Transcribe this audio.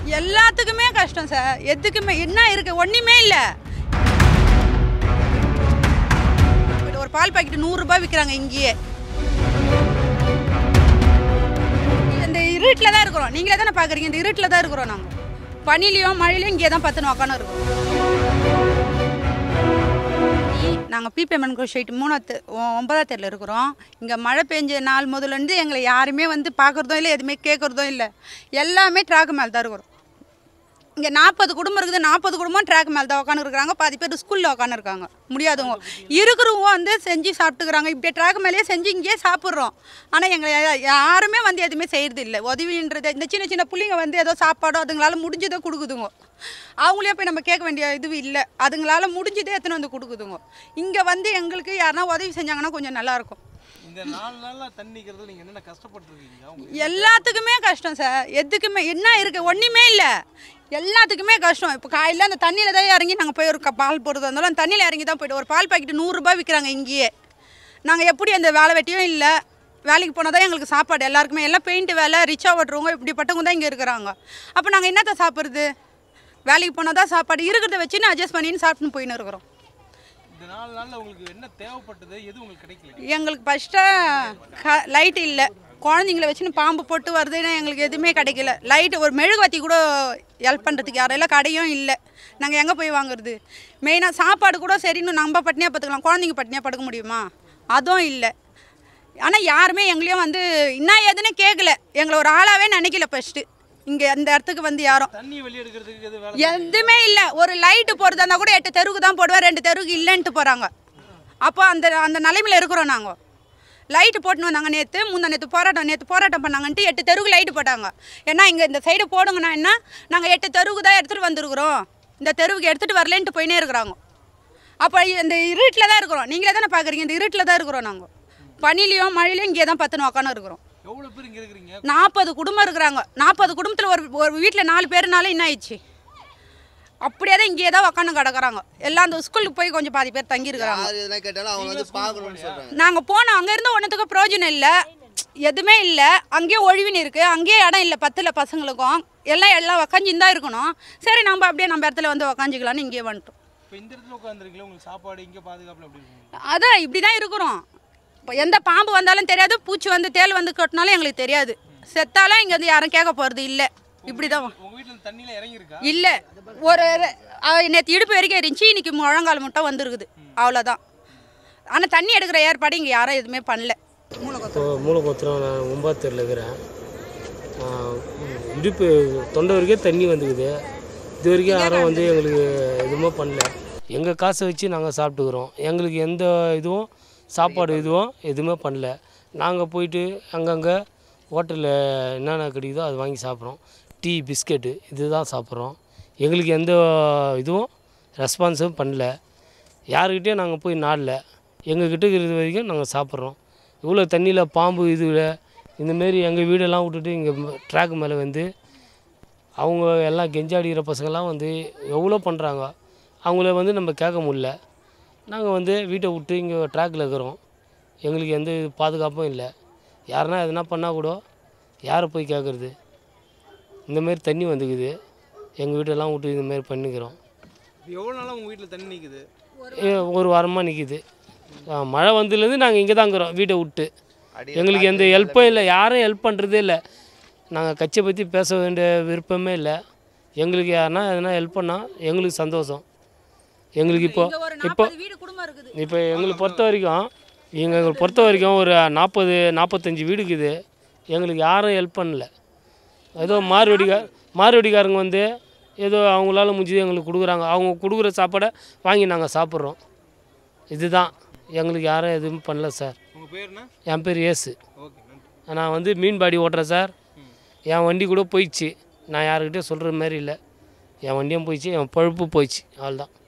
எல்லாத்துக்குமே கஷ்டம் சார் எதுக்குமே என்ன இருக்கு ஒன்றுமே இல்லை ஒரு பால் பாக்கெட் நூறுரூபா விற்கிறாங்க இங்கேயே இந்த இருட்டில் தான் இருக்கிறோம் நீங்களே தானே பார்க்குறீங்க இந்த இருட்டில் தான் இருக்கிறோம் நாங்கள் பனிலையும் மழையிலையும் இங்கே தான் பத்துன்னு உக்காந்து இருக்கோம் நாங்கள் பிபேமன் ஸ்ட்ரீட் மூணாத்து ஒ- ஒன்பதாம் தெருவில் இருக்கிறோம் இங்கே மழை பெஞ்ச நாள் முதல்லேருந்து எங்களை யாருமே வந்து பார்க்குறதும் இல்லை எதுவுமே கேட்குறதும் இல்லை எல்லாமே ட்ராக் மேலே தான் இருக்கிறோம் இங்கே நாற்பது குடும்பம் இருக்குது நாற்பது குடும்பம் ட்ராக் மேலே தான் உட்காந்துருக்குறாங்க பாதி பேர் ஸ்கூலில் உட்காந்துருக்காங்க முடியாதவங்க இருக்கிறவங்க வந்து செஞ்சு சாப்பிட்டுக்கிறாங்க இப்படி ட்ராக் மேலேயே செஞ்சு இங்கேயே சாப்பிட்றோம் ஆனால் எங்களை யா- யாருமே வந்து எதுவுமே செய்கிறது இல்லை உதவின்றது இந்த சின்ன சின்ன பிள்ளைங்க வந்து ஏதோ சாப்பாடோ அதுங்களால முடிஞ்சதை கொடுக்குதுங்க அவங்களே போய் நம்ம கேட்க வேண்டிய இது இல்லை அதுங்களால முடிஞ்சதே எத்தனை வந்து கொடுக்குதுங்க இங்கே வந்து எங்களுக்கு யாருன்னா உதவி செஞ்சாங்கன்னா கொஞ்சம் நல்லாயிருக்கும் இந்த நாலு நாளா தண்ணிக்கிறது நீங்க என்னென்ன கஷ்டப்பட்டிருக்கீங்க உங்க எல்லாத்துக்குமே கஷ்டம் சார் எதுக்குமே என்ன இருக்கு ஒன்றுமே இல்லை எல்லாத்துக்குமே கஷ்டம் இப்போ காலையில் அந்த தண்ணியில் தான் இறங்கி நாங்கள் போய் ஒரு க- பால் போடுறதா இருந்தாலும் அந்த தண்ணியில் இறங்கி தான் போய்ட்டு ஒரு பால் பாக்கெட் நூறுரூபா விற்கிறாங்க இங்கேயே நாங்கள் எப்படி அந்த வேலை வெட்டியும் இல்லை வேலைக்கு போனால் தான் எங்களுக்கு சாப்பாடு எல்லாருக்குமே எல்லாம் பெயிண்ட் வேலை ரிச்சாக ஓட்டுறவங்க இப்படிப்பட்டவங்க தான் இங்கே இருக்கிறாங்க அப்போ நாங்கள் என்னத்தை சாப்பிட்றது வேலைக்கு போனால் தான் சாப்பாடு இருக்கிறத வச்சுன்னு அட்ஜஸ்ட் பண்ணின்னு சாப்பிட்டுன்னு போயின்னு இருக்கிறோம் இந்த நாலு நாள்ல உங்களுக்கு என்ன தேவைப்பட்டது எது உங்களுக்கு கிடைக்கல எங்களுக்கு ஃபஸ்ட்டாக க லைட் இல்லை குழந்தைங்கள வச்சுன்னு பாம்பு போட்டு வருதுன்னா எங்களுக்கு எதுவுமே கிடைக்கல லைட்டு ஒரு மெழுகுவத்தி கூட ஹெல்ப் பண்ணுறதுக்கு யாரெல்லாம் கடையும் இல்லை நாங்கள் எங்கே போய் வாங்குறது மெயினாக சாப்பாடு கூட சரின்னு நம்ம பட்னியாக பார்த்துக்கலாம் குழந்தைங்க பட்னியாக படுக்க முடியுமா அதுவும் இல்லை ஆனால் யாருமே எங்களையும் வந்து என்ன ஏதுன்னு கேட்கல எங்களை ஒரு ஆளாகவே நினைக்கல ஃபஸ்ட்டு இங்கே அந்த இடத்துக்கு வந்து யாரும் தண்ணி வெளியே எடுக்கிறதுக்கு எது வேலை எதுவுமே இல்லை ஒரு லைட்டு போடுறதா இருந்தால் கூட எட்டு தெருவுக்கு தான் போடுவேன் ரெண்டு தெருவுக்கு இல்லைன்ட்டு போகிறாங்க அப்போ அந்த அந்த நிலைமையில் இருக்கிறோம் நாங்கள் லைட்டு போட்டுன்னு வந்தாங்க நேற்று முந்தா நேற்று போராட்டம் நேற்று போராட்டம் பண்ணாங்கன்ட்டு எட்டு தெருவுக்கு லைட்டு போட்டாங்க ஏன்னா இங்கே இந்த சைடு போடுங்கன்னா என்ன நாங்கள் எட்டு தெருவுக்கு தான் எடுத்துகிட்டு வந்திருக்கிறோம் இந்த தெருவுக்கு எடுத்துகிட்டு வரலேன்ட்டு போயினே இருக்கிறாங்க அப்போ இந்த இருட்டில் தான் இருக்கிறோம் நீங்களே தானே பார்க்குறீங்க இந்த இருட்டில் தான் இருக்கிறோம் நாங்கள் பனிலையும் மழையிலையும் இங்கே தான் பத்துன்னு உக்காந்து இருக்கிறோம் எவ்வளவு பேர் இங்க இருக்கிறீங்க நாற்பது குடும்பம் இருக்கிறாங்க நாற்பது குடும்பத்தில் ஒரு ஒரு வீட்டில் நாலு பேருனால என்ன ஆயிடுச்சு அப்படியே தான் இங்கேயே தான் உக்காந்து கிடக்குறாங்க எல்லாம் அந்த ஸ்கூலுக்கு போய் கொஞ்சம் பாதி பேர் தங்கியிருக்கிறாங்க யார் எதுனா கேட்டாலும் அவங்க வந்து பார்க்கணும்னு சொல்றாங்க நாங்கள் போனோம் அங்கேருந்து ஒன்றுத்துக்கும் பிரயோஜனம் இல்லை எதுவுமே இல்லை அங்கேயே ஒழிவின்னு இருக்குது அங்கேயே இடம் இல்லை பத்தில் பசங்களுக்கும் எல்லாம் எல்லாம் உக்காஞ்சின்னு தான் இருக்கணும் சரி நம்ம அப்படியே நம்ம இடத்துல வந்து உக்காஞ்சிக்கலாம்னு இங்கேயே வந்துட்டோம் இப்போ இந்த இடத்துல உட்காந்துருக்கீங்களா உங்களுக்கு சாப்பாடு இங்க பாதுகாப்புல எப்படி இருக்கீங்க அதான் இப்படி தான் இருக்கிறோம் இப்போ எந்த பாம்பு வந்தாலும் தெரியாது பூச்சி வந்து தேள் வந்து கொட்டினாலும் எங்களுக்கு தெரியாது செத்தாலும் இங்கே வந்து யாரும் கேட்க போகிறது இல்லை இப்படி தான் உங்க வீட்டுல தண்ணியில இறங்கி இருக்கா இல்லை ஒரு நேற்று இடுப்பு வரைக்கும் இருந்துச்சு இன்னைக்கு முழங்கால் மட்டும் வந்துருக்குது அவ்வளோதான் ஆனால் தண்ணி எடுக்கிற ஏற்பாடு இங்கே யாரும் எதுவுமே பண்ணல இப்போ மூலக்கோத்திரம் நான் ஒம்பாத்தூரில் இருக்கிறேன் ஆ, இடுப்பு தொண்டை வரைக்கும் தண்ணி வந்துக்குது இது வரைக்கும் யாரும் வந்து எங்களுக்கு எதுவுமே பண்ணல எங்கள் காசை வச்சு நாங்கள் சாப்பிட்டுக்கிறோம் எங்களுக்கு எந்த இதுவும் சாப்பாடு இதுவும் எதுவுமே பண்ணல நாங்கள் போயிட்டு அங்கங்கே ஹோட்டலில் என்னென்ன கிடைக்குதோ அது வாங்கி சாப்பிட்றோம் டீ பிஸ்கெட்டு இதுதான் சாப்பிட்றோம் எங்களுக்கு எந்த இதுவும் ரெஸ்பான்ஸும் பண்ணல யாருக்கிட்டேயும் நாங்கள் போய் நாடல எங்ககிட்ட இருக்கிறது வரைக்கும் நாங்கள் சாப்பிட்றோம் இவ்வளோ தண்ணியில் பாம்பு இதுல இந்தமாரி எங்கள் வீடெல்லாம் விட்டுட்டு இங்கே ட்ராக் மேலே வந்து அவங்க எல்லாம் கெஞ்சாடிக்கிற பசங்கள்லாம் வந்து எவ்வளோ பண்ணுறாங்க அவங்கள வந்து நம்ம கேட்க முடியல நாங்கள் வந்து வீட்டை விட்டு இங்கே ட்ராக்கில் இருக்கிறோம் எங்களுக்கு எந்த பாதுகாப்பும் இல்லை யாருன்னா எதுனா பண்ணால் கூட யாரை போய் கேட்குறது இந்தமாரி தண்ணி வந்துக்குது எங்கள் வீட்டெல்லாம் விட்டு இந்தமாரி பண்ணிக்கிறோம் இப்போ எவ்வளவு நாளா உங்க வீட்டுல தண்ணி நிக்குது ஏ, ஒரு வாரமாக நிற்கிது மழை வந்ததுலேருந்து நாங்கள் இங்கே தான் இருக்கிறோம் வீட்டை விட்டு எங்களுக்கு எந்த ஹெல்ப்பும் இல்லை யாரும் ஹெல்ப் பண்ணுறதே இல்லை நாங்கள் கட்சியை பற்றி பேச வேண்டிய விருப்பமே இல்லை எங்களுக்கு யாருன்னா எதனா ஹெல்ப் பண்ணால் எங்களுக்கு சந்தோஷம் எங்களுக்கு இப்போ இங்க ஒரு இப்போ நாற்பது வீடு குடும்பம் இருக்குது இப்போ எங்களுக்கு பொறுத்த வரைக்கும் எங்களை பொறுத்த வரைக்கும் ஒரு நாற்பது நாற்பத்தஞ்சு வீடு இருக்குது எங்களுக்கு யாரும் ஹெல்ப் பண்ணல ஏதோ மாறுவடிக்கார் மாறுவடிக்காரங்க வந்து ஏதோ அவங்களால முடிஞ்சது எங்களுக்கு கொடுக்குறாங்க அவங்க கொடுக்குற சாப்பாடை வாங்கி நாங்கள் சாப்பிட்றோம் இதுதான் எங்களுக்கு யாரும் எதுவும் பண்ணல சார் உங்க பேர் என்ன என் பேர் ஏசு ஓகே நன்றி நான் வந்து மீன்பாடி ஓட்டுறேன் சார் என் வண்டி கூட போயிடுச்சு நான் யாருக்கிட்டே சொல்கிற மாதிரி இல்லை என் வண்டியும் போயிடுச்சு என் பழுப்பு போயிடுச்சு அவ்வளோதான்